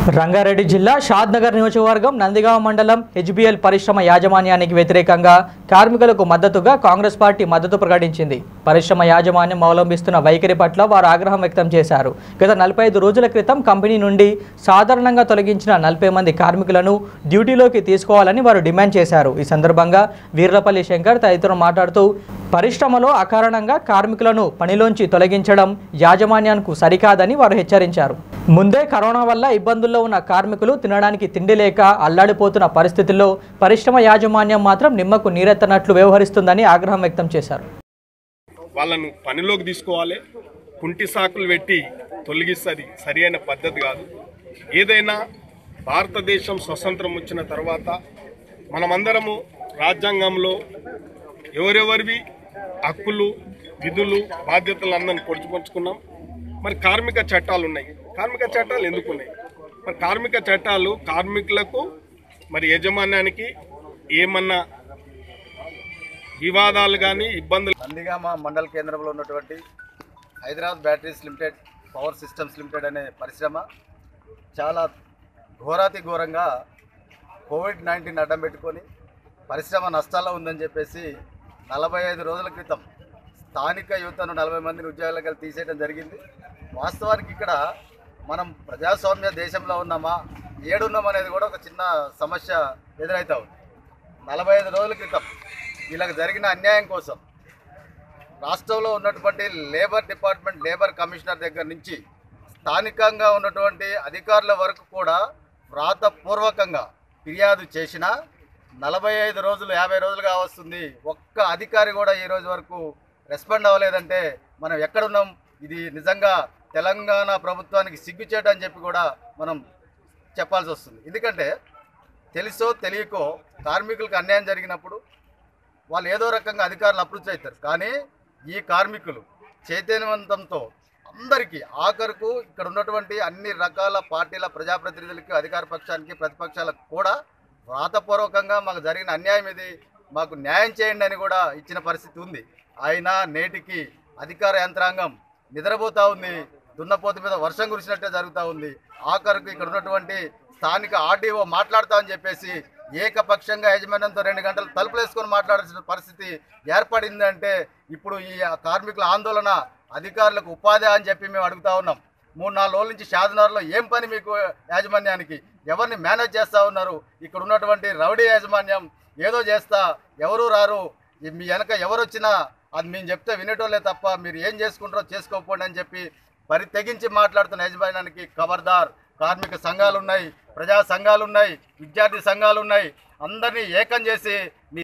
రంగారెడ్డి జిల్లా షాద్నగర్ నియోజకవర్గం నందిగామ మండలం హెచ్బిఎల్ పరిశ్రమ యాజమాన్యానికి వ్యతిరేకంగా కార్మికులకు మద్దతుగా కాంగ్రెస్ పార్టీ మద్దతు ప్రకటించింది పరిశ్రమ యాజమాన్యం అవలంబిస్తున్న వైఖరి పట్ల వారు ఆగ్రహం వ్యక్తం చేశారు గత నలభై ఐదు రోజుల క్రితం కంపెనీ నుండి సాధారణంగా తొలగించిన నలభై మంది కార్మికులను డ్యూటీలోకి తీసుకోవాలని వారు డిమాండ్ చేశారు ఈ సందర్భంగా వీర్లపల్లి శంకర్ తదితరులు మాట్లాడుతూ పరిశ్రమలో అకారణంగా కార్మికులను పనిలోంచి తొలగించడం యాజమాన్యానికి సరికాదని వారు హెచ్చరించారు ముందే కరోనా వల్ల ఇబ్బందుల్లో ఉన్న కార్మికులు తినడానికి తిండి లేక అల్లాడిపోతున్న పరిస్థితుల్లో పరిశ్రమ యాజమాన్యం మాత్రం నిమ్మకు నీరెత్తనట్లు వ్యవహరిస్తుందని ఆగ్రహం వ్యక్తం చేశారు వాళ్ళను పనిలోకి తీసుకోవాలి కుంటి సాకులు పెట్టి తొలగిస్తుంది సరి అయిన పద్ధతి కాదు ఏదైనా భారతదేశం స్వతంత్రం వచ్చిన తర్వాత మనమందరము రాజ్యాంగంలో ఎవరెవరివి హక్కులు విధులు బాధ్యతలు అందరిని పొడుచుపంచుకున్నాం మరి కార్మిక చట్టాలు ఉన్నాయి కార్మిక చట్టాలు ఎందుకు ఉన్నాయి మరి కార్మిక చట్టాలు కార్మికులకు మరి యజమాన్యానికి ఏమన్నా వివాదాలు కానీ ఇబ్బందులు నందిగామ మండల కేంద్రంలో ఉన్నటువంటి Hyderabad Batteries Limited Power Systems Limited అనే పరిశ్రమ చాలా ఘోరాతి ఘోరంగా కోవిడ్ నైన్టీన్ అడ్డం పెట్టుకొని పరిశ్రమ నష్టాల్లో ఉందని చెప్పేసి నలభై ఐదు రోజుల క్రితం స్థానిక యువతను నలభై మందిని ఉద్యోగాలకు వెళ్ళి తీసేయడం జరిగింది వాస్తవానికి ఇక్కడ మనం ప్రజాస్వామ్య దేశంలో ఉన్నామా ఏడున్నాం అనేది కూడా ఒక చిన్న సమస్య ఎదురవుతా ఉంది నలభై ఐదు రోజుల క్రితం వీళ్ళకి జరిగిన అన్యాయం కోసం రాష్ట్రంలో ఉన్నటువంటి లేబర్ డిపార్ట్మెంట్ లేబర్ కమిషనర్ దగ్గర నుంచి స్థానికంగా ఉన్నటువంటి అధికారుల వరకు కూడా వ్రాతపూర్వకంగా ఫిర్యాదు చేసినా నలభై ఐదు రోజులు యాభై రోజులుగా వస్తుంది ఒక్క అధికారి కూడా ఈ రోజు వరకు రెస్పాండ్ అవ్వలేదంటే మనం ఎక్కడున్నాం ఇది నిజంగా తెలంగాణ ప్రభుత్వానికి సిగ్గుచేటు అని చెప్పి కూడా మనం చెప్పాల్సి వస్తుంది ఎందుకంటే తెలుసో తెలియకో కార్మికులకు అన్యాయం జరిగినప్పుడు వాళ్ళు ఏదో రకంగా అధికారులు అప్రోచ్ అవుతారు కానీ ఈ కార్మికులు చైతన్యవంతంతో అందరికీ ఆఖరుకు ఇక్కడ ఉన్నటువంటి అన్ని రకాల పార్టీల ప్రజాప్రతినిధులకి అధికార పక్షానికి ప్రతిపక్షాలకు కూడా వ్రాతపూర్వకంగా మాకు జరిగిన అన్యాయం ఇది మాకు న్యాయం చేయండి అని కూడా ఇచ్చిన పరిస్థితి ఉంది అయినా నేటికి అధికార యంత్రాంగం నిద్రపోతా ఉంది దున్నపోతు మీద వర్షం కురిసినట్టే జరుగుతూ ఉంది ఆఖరుకు ఇక్కడ ఉన్నటువంటి స్థానిక ఆర్డీఓ మాట్లాడతామని చెప్పేసి ఏకపక్షంగా యజమాన్యంతో రెండు గంటలు తలుపులు వేసుకొని మాట్లాడాల్సిన పరిస్థితి ఏర్పడిందంటే ఇప్పుడు ఈ కార్మికుల ఆందోళన అధికారులకు ఉపాధి అని చెప్పి మేము అడుగుతా ఉన్నాం మూడు నాలుగు రోజుల నుంచి షాదనగర్లో ఏం పని మీకు యాజమాన్యానికి ఎవరిని మేనేజ్ చేస్తూ ఉన్నారు ఇక్కడ ఉన్నటువంటి రౌడీ యాజమాన్యం ఏదో చేస్తా ఎవరు రారు ఈ మీ వెనక ఎవరు వచ్చినా అది మేము చెప్తే వినేటోళ్ళే తప్ప మీరు ఏం చేసుకుంటారో చేసుకోకపోండి అని చెప్పి పరి తెగించి మాట్లాడుతున్న యజమాన్యానికి ఖబర్దార్ కార్మిక సంఘాలు ఉన్నాయి ప్రజా సంఘాలు ఉన్నాయి విద్యార్థి సంఘాలు ఉన్నాయి అందరినీ ఏకం చేసి మీ